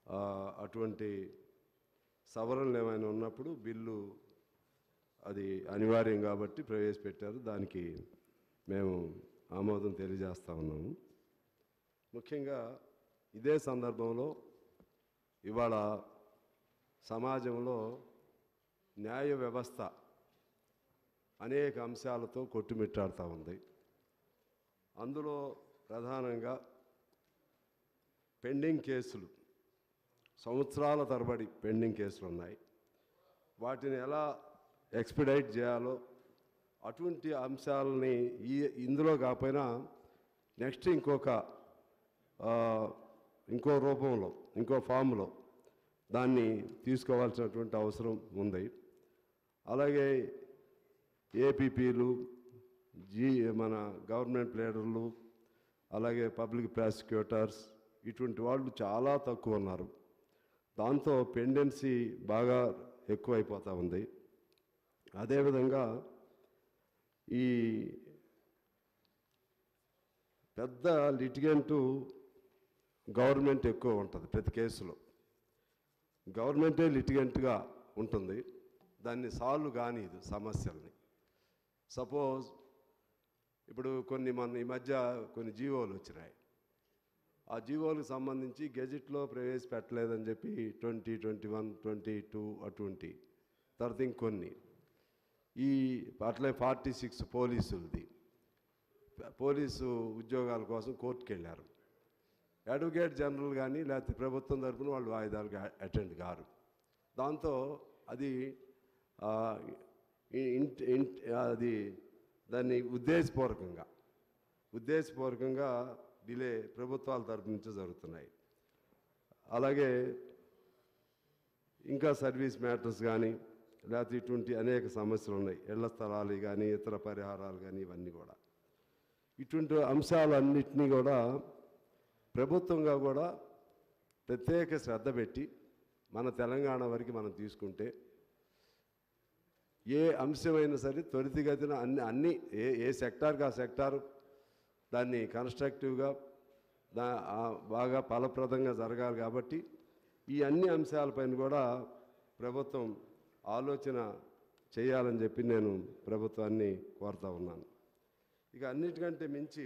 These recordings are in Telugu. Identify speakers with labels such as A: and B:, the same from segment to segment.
A: ఆ, అటువంటి సవరణలు ఏమైనా ఉన్నప్పుడు బిల్లు అది అనివార్యం కాబట్టి ప్రవేశపెట్టారు దానికి మేము ఆమోదం తెలియజేస్తా ఉన్నాము ముఖ్యంగా ఇదే సందర్భంలో ఇవాళ సమాజంలో న్యాయ వ్యవస్థ అనేక అంశాలతో కొట్టుమిట్టాడుతూ ఉంది అందులో ప్రధానంగా పెండింగ్ కేసులు సంవత్సరాల తరబడి పెండింగ్ కేసులు ఉన్నాయి వాటిని ఎలా ఎక్స్పిడైట్ చేయాలో అటువంటి అంశాలని ఈ ఇందులో కాకపోయినా నెక్స్ట్ ఇంకొక ఆ, ఇంకో రూపంలో ఇంకో ఫామ్లో దాన్ని తీసుకోవాల్సినటువంటి అవసరం ఉంది అలాగే ఏపీపీలు జీ మన గవర్నమెంట్ లీడర్లు అలాగే పబ్లిక్ ప్రాసిక్యూటర్స్ ఇటువంటి వాళ్ళు చాలా తక్కువ ఉన్నారు దాంతో పెండెన్సీ బాగా ఎక్కువైపోతూ ఉంది అదేవిధంగా ఈ పెద్ద లిటిగెంటు గవర్నమెంట్ ఎక్కువ ఉంటుంది ప్రతి కేసులో గవర్నమెంటే లిటిగెంట్గా ఉంటుంది దాన్ని సాల్వ్ కానిది సమస్యల్ని సపోజ్ ఇప్పుడు కొన్ని మన ఈ మధ్య కొన్ని జీవోలు వచ్చినాయి ఆ జీవోలకు సంబంధించి గెజెట్లో ప్రవేశపెట్టలేదని చెప్పి twenty twenty one twenty two అటువంటి తర్వాత ఇంకొన్ని ఈ అట్లే ఫార్టీ సిక్స్ పోలీసులది పోలీసు ఉద్యోగాల కోసం కోర్టుకు వెళ్ళారు అడ్వకేట్ జనరల్ కానీ లేకపోతే ప్రభుత్వం తరపున వాళ్ళు వాయిదాలకు అటెండ్ కారు దాంతో అది ఆ, ఇ- ఇంట్ ఇంట్ అది దాన్ని ఉద్దేశపూర్వకంగా ఉద్దేశపూర్వకంగా డిలే ప్రభుత్వాల తరపు నుంచి జరుగుతున్నాయి అలాగే ఇంకా సర్వీస్ మ్యాటర్స్ కానీ లేకపోతే ఇటువంటి అనేక సమస్యలు ఉన్నాయి ఇళ్ల స్థలాలు కానీ ఇతర పరిహారాలు కానీ ఇవన్నీ కూడా ఇటువంటి అంశాలన్నింటినీ కూడా ప్రభుత్వంగా కూడా ప్రత్యేక శ్రద్ధ పెట్టి మన తెలంగాణ వరకు మనం తీసుకుంటే ఏ అంశమైనా సరే త్వరితగతిన అన్ని అన్ని ఏ ఏ సెక్టార్కి ఆ సెక్టార్ దాన్ని కన్స్ట్రక్టివ్గా దా ఆ బాగా ఫలప్రదంగా జరగాలి కాబట్టి ఈ అన్ని అంశాలపైన కూడా ప్రభుత్వం ఆలోచన చేయాలని చెప్పి నేను ప్రభుత్వాన్ని కోరుతా ఉన్నాను ఇక అన్నిటికంటే మించి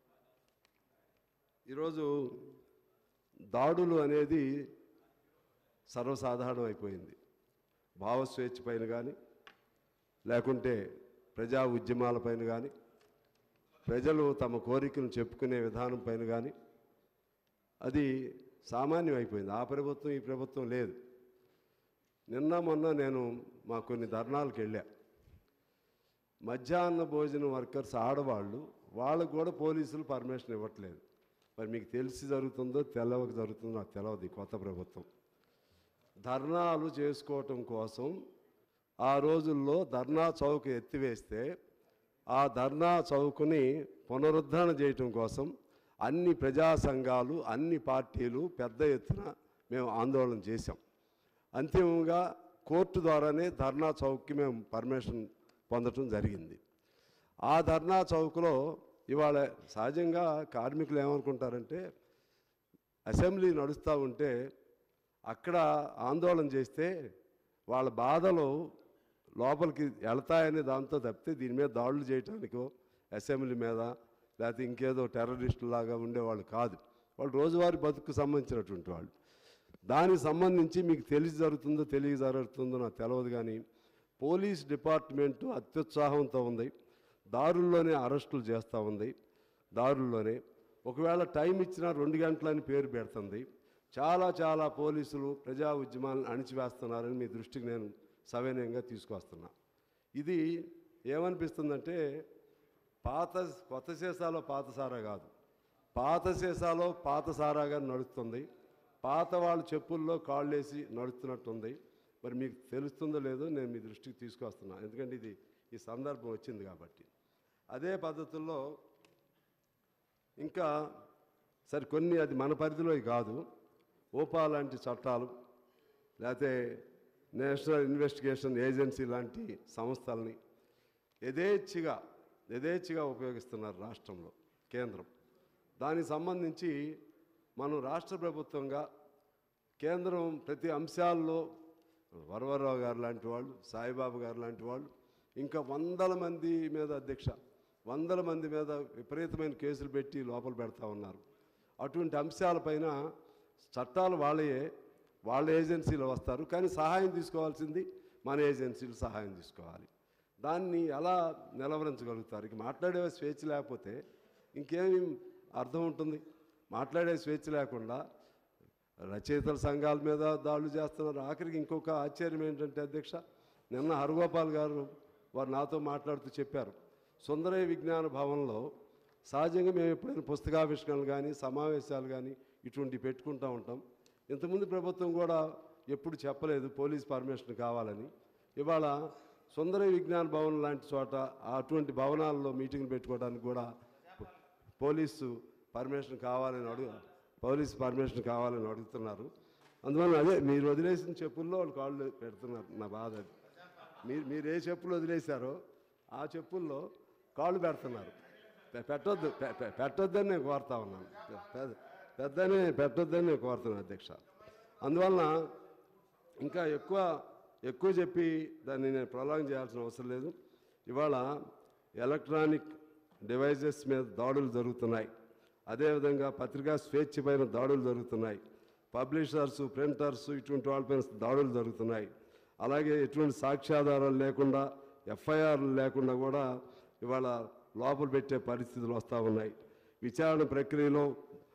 A: ఈరోజు దాడులు అనేది సర్వసాధారణం అయిపోయింది భావస్వేచ్ఛ పైన కానీ లేకుంటే ప్రజా ఉద్యమాలపైన కానీ ప్రజలు తమ కోరికలను చెప్పుకునే విధానం పైన కానీ అది సామాన్యం అయిపోయింది ఆ ప్రభుత్వం ఈ ప్రభుత్వం లేదు నిన్న మొన్న నేను మా కొన్ని ధర్నాలకు వెళ్ళా మధ్యాహ్న భోజనం వర్కర్స్ ఆడవాళ్ళు వాళ్ళకు కూడా పోలీసులు పర్మిషన్ ఇవ్వట్లేదు మరి మీకు తెలిసి జరుగుతుందో తెలవక జరుగుతుందో నాకు తెలియదు ఈ కొత్త ప్రభుత్వం ధర్నాలు చేసుకోవటం కోసం ఆ రోజుల్లో ధర్నా చౌక్ ఎత్తివేస్తే ఆ ధర్నా చౌక్ని పునరుద్ధరణ చేయటం కోసం అన్ని ప్రజా సంఘాలు అన్ని పార్టీలు పెద్ద ఎత్తున మేము ఆందోళన చేశాం అంతిమంగా కోర్టు ద్వారానే ధర్నా చౌక్కి మేము పర్మిషన్ పొందటం జరిగింది ఆ ధర్నా చౌక్లో ఇవాళ సహజంగా కార్మికులు ఏమనుకుంటారంటే అసెంబ్లీ నడుస్తూ ఉంటే అక్కడ ఆందోళన చేస్తే వాళ్ళ బాధలు లోపలికి వెళ్తాయనే దాంతో తప్పితే దీని మీద దాడులు చేయటానికో అసెంబ్లీ మీద లేకపోతే ఇంకేదో టెర్రరిస్టు లాగా ఉండేవాళ్ళు కాదు వాళ్ళు రోజువారీ బతుకు సంబంధించినటువంటి వాళ్ళు దానికి సంబంధించి మీకు తెలిసి జరుగుతుందో తెలియ జరుగుతుందో నాకు తెలియదు కానీ పోలీస్ డిపార్ట్మెంటు అత్యుత్సాహంతో ఉంది దారుల్లోనే అరెస్టులు చేస్తూ ఉంది దారుల్లోనే ఒకవేళ టైం ఇచ్చినా రెండు గంటలని పేరు పెడుతుంది చాలా చాలా పోలీసులు ప్రజా ఉద్యమాలను అణిచివేస్తున్నారని మీ దృష్టికి నేను సవినయంగా తీసుకొస్తున్నా ఇది ఏమనిపిస్తుందంటే పాత కొత్త సీసాలో పాత సారా కాదు పాత సీసాలో పాత సారాగా నడుస్తుంది పాత వాళ్ళ చెప్పుల్లో కాళ్ళేసి నడుస్తున్నట్టుంది మరి మీకు తెలుస్తుందో లేదో నేను మీ దృష్టికి తీసుకొస్తున్నా ఎందుకంటే ఇది ఈ సందర్భం వచ్చింది కాబట్టి అదే పద్ధతుల్లో ఇంకా సరే కొన్ని అది మన పరిధిలో కాదు ఓపా లాంటి చట్టాలు లేకపోతే నేషనల్ ఇన్వెస్టిగేషన్ ఏజెన్సీ లాంటి సంస్థల్ని యథేచ్ఛగా యథేచ్ఛగా ఉపయోగిస్తున్నారు రాష్ట్రంలో కేంద్రం దానికి సంబంధించి మనం రాష్ట్ర ప్రభుత్వంగా కేంద్రం ప్రతి అంశాల్లో వరవరరావు గారు లాంటి వాళ్ళు సాయిబాబా గారు లాంటి వాళ్ళు ఇంకా వందల మంది మీద అధ్యక్ష వందల మంది మీద విపరీతమైన కేసులు పెట్టి లోపల పెడతా ఉన్నారు అటువంటి అంశాలపైన చట్టాలు వాళ్ళయే వాళ్ళ ఏజెన్సీలు వస్తారు కానీ సహాయం తీసుకోవాల్సింది మన ఏజెన్సీలు సహాయం తీసుకోవాలి దాన్ని ఎలా నిలవరించగలుగుతారు ఇక మాట్లాడే స్వేచ్ఛ లేకపోతే ఇంకేమి అర్థం ఉంటుంది మాట్లాడే స్వేచ్ఛ లేకుండా రచయితల సంఘాల మీద దాడులు చేస్తున్నారు ఆఖరికి ఇంకొక ఆశ్చర్యం ఏంటంటే అధ్యక్ష నిన్న హరగోపాల్ గారు వారు నాతో మాట్లాడుతూ చెప్పారు సుందరయ్య విజ్ఞాన భవన్లో సహజంగా మేము ఎప్పుడైనా పుస్తకావిష్కరణలు కానీ సమావేశాలు కానీ ఇటువంటివి పెట్టుకుంటూ ఉంటాం ఇంతకుముందు ప్రభుత్వం కూడా ఎప్పుడు చెప్పలేదు పోలీస్ పర్మిషన్ కావాలని ఇవాళ సుందరయ్య విజ్ఞాన భవన్ లాంటి చోట అటువంటి భవనాల్లో మీటింగ్లు పెట్టుకోవడానికి కూడా పోలీసు పర్మిషన్ కావాలని అడుగు పోలీస్ పర్మిషన్ కావాలని అడుగుతున్నారు అందువల్ల అదే మీరు వదిలేసిన చెప్పుల్లో వాళ్ళు కాళ్ళు పెడుతున్నారు నా బాధ అది మీరు మీరు ఏ చెప్పులు వదిలేశారో ఆ చెప్పుల్లో కాళ్ళు పెడుతున్నారు పె- పెట్టొద్దు పె- పె- పెట్టొద్దని నేను కోరుతా ఉన్నాను పె- పెద్ద- పెద్దని పెట్టొద్దని నేను కోరుతున్నాను అధ్యక్ష అందువలన ఇంకా ఎక్కువ ఎక్కువ చెప్పి దాన్ని నేను ప్రొలాంగ్ చేయాల్సిన అవసరం లేదు ఇవాళ ఎలక్ట్రానిక్ డివైజెస్ మీద దాడులు జరుగుతున్నాయి అదేవిధంగా పత్రికా స్వేచ్ఛ పైన దాడులు జరుగుతున్నాయి పబ్లిషర్స్ ప్రింటర్స్ ఇటువంటి వాళ్ళపైన దాడులు జరుగుతున్నాయి అలాగే ఎటువంటి సాక్ష్యాధారాలు లేకుండా ఎఫ్ఐఆర్లు లేకుండా కూడా ఇవాళ లోపల పెట్టే పరిస్థితులు వస్తూ ఉన్నాయి విచారణ ప్రక్రియలో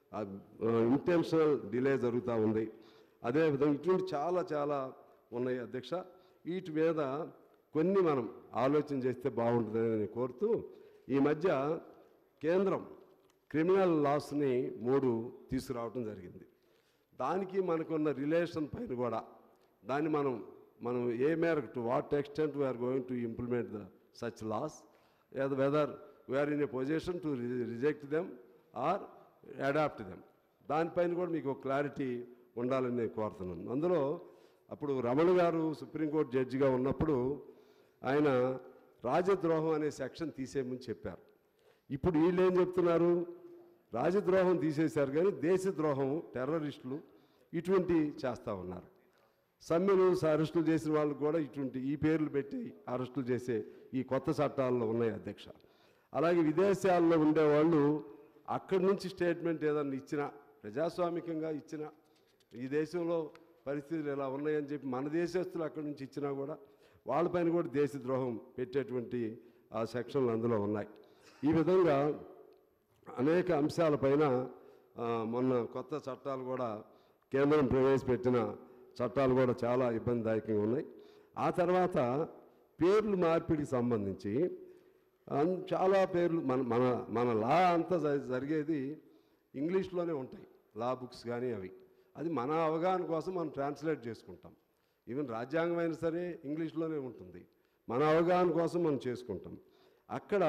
A: ఇంటెన్షనల్ డిలే జరుగుతూ ఉంది అదేవిధంగా ఇటువంటి చాలా చాలా ఉన్నాయి అధ్యక్ష వీటి మీద కొన్ని మనం ఆలోచన చేస్తే బాగుంటుందని నేను కోరుతూ ఈ మధ్య కేంద్రం క్రిమినల్ లాస్ని మూడు తీసుకురావడం జరిగింది దానికి మనకున్న రిలేషన్ పైన కూడా దాన్ని మనం మనం ఏ మేరకు to what extent we are going to implement the such laws whether we are in a position to reject them or adapt them దానిపైన కూడా మీకు ఒక క్లారిటీ ఉండాలని నేను కోరుతున్నాను అందులో అప్పుడు రమణ గారు సుప్రీంకోర్టు జడ్జిగా ఉన్నప్పుడు ఆయన రాజద్రోహం అనే సెక్షన్ తీసేయమని చెప్పారు ఇప్పుడు వీళ్ళు ఏం చెప్తున్నారు రాజద్రోహం తీసేశారు కానీ దేశద్రోహం టెర్రరిస్టులు ఇటువంటి చేస్తూ ఉన్నారు సమ్మెలు అరెస్టులు చేసిన వాళ్ళు కూడా ఇటువంటి ఈ పేర్లు పెట్టి అరెస్టులు చేసే ఈ కొత్త చట్టాల్లో ఉన్నాయి అధ్యక్ష అలాగే విదేశాల్లో ఉండేవాళ్ళు అక్కడి నుంచి స్టేట్మెంట్ ఏదన్నా ఇచ్చినా ప్రజాస్వామికంగా ఇచ్చినా ఈ దేశంలో పరిస్థితులు ఇలా ఉన్నాయని చెప్పి మన దేశస్తులు అక్కడి నుంచి ఇచ్చినా కూడా వాళ్ళపైన కూడా దేశద్రోహం పెట్టేటువంటి ఆ సెక్షన్లు అందులో ఉన్నాయి ఈ విధంగా అనేక అంశాలపైన ఆ, మొన్న కొత్త చట్టాలు కూడా కేంద్రం ప్రవేశపెట్టిన చట్టాలు కూడా చాలా ఇబ్బందిదాయకంగా ఉన్నాయి ఆ తర్వాత పేర్లు మార్పిడికి సంబంధించి అన్- చాలా పేర్లు మన మన మన లా అంతా జ- జరిగేది ఇంగ్లీష్లోనే ఉంటాయి లా బుక్స్ కానీ అవి అది మన అవగాహన కోసం మనం ట్రాన్స్లేట్ చేసుకుంటాం ఈవెన్ రాజ్యాంగం అయినా సరే ఇంగ్లీష్లోనే ఉంటుంది మన అవగాహన కోసం మనం చేసుకుంటాం అక్కడ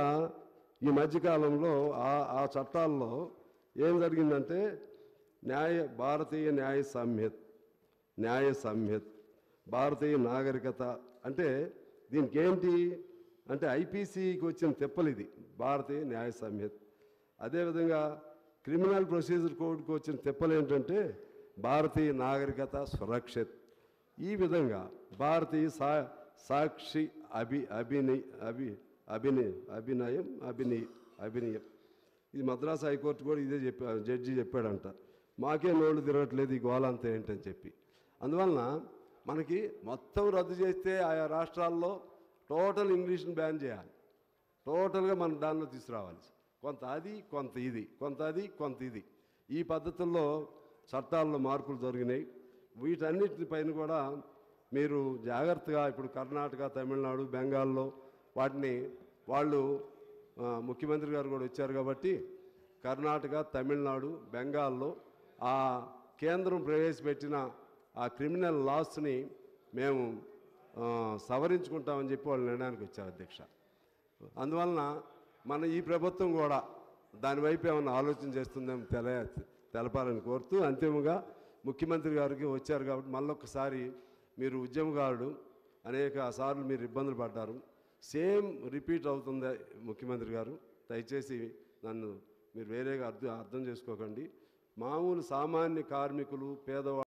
A: ఈ మధ్యకాలంలో ఆ ఆ చట్టాల్లో ఏం జరిగిందంటే న్యాయ భారతీయ న్యాయ సంహిత న్యాయ సంహిత భారతీయ నాగరికత అంటే దీనికి ఏంటి అంటే ఐపీసీకి వచ్చిన తెప్పలు ఇది భారతీయ న్యాయ సంహిత అదేవిధంగా క్రిమినల్ ప్రొసీజర్ కోడ్కి వచ్చిన తెప్పలు ఏంటంటే భారతీయ నాగరికత సురక్షిత్ ఈ విధంగా భారతీయ సా సాక్షి అభి అభినయ్ అభి అభినయ అభినయం అభినయ అభినయం ఇది మద్రాసు హైకోర్టు కూడా ఇదే చెప్పా జడ్జి చెప్పాడంట మాకే నోళ్ళు తిరగట్లేదు ఈ గోళ అంతా ఏంటని చెప్పి అందువలన మనకి మొత్తం రద్దు చేస్తే ఆయా రాష్ట్రాల్లో టోటల్ ఇంగ్లీష్ని బ్యాన్ చేయాలి టోటల్గా మనం దానిలో తీసుకురావాలి కొంత అది కొంత ఇది కొంత అది కొంత ఇది ఈ పద్ధతుల్లో చట్టాల్లో మార్పులు జరిగినాయి వీటన్నిటిపైన కూడా మీరు జాగ్రత్తగా ఇప్పుడు కర్ణాటక తమిళనాడు బెంగాల్లో వాటిని వాళ్ళు ఆ, ముఖ్యమంత్రి గారు కూడా వచ్చారు కాబట్టి కర్ణాటక తమిళనాడు బెంగాల్లో ఆ కేంద్రం ప్రవేశపెట్టిన ఆ క్రిమినల్ లాస్ని మేము ఆ, సవరించుకుంటామని చెప్పి వాళ్ళు నిర్ణయానికి వచ్చారు అధ్యక్ష అందువలన మన ఈ ప్రభుత్వం కూడా దాని వైపు ఏమైనా ఆలోచన చేస్తుందేమో తెల తెలపాలని కోరుతూ అంతిమంగా ముఖ్యమంత్రి గారికి వచ్చారు కాబట్టి మళ్ళొక్కసారి మీరు ఉద్యమకారుడు అనేక సార్లు మీరు ఇబ్బందులు పడ్డారు సేమ్ రిపీట్ అవుతుంది ముఖ్యమంత్రి గారు దయచేసి నన్ను మీరు వేరేగా అర్థం అర్థం చేసుకోకండి మామూలు సామాన్య కార్మికులు పేదవాళ్ళు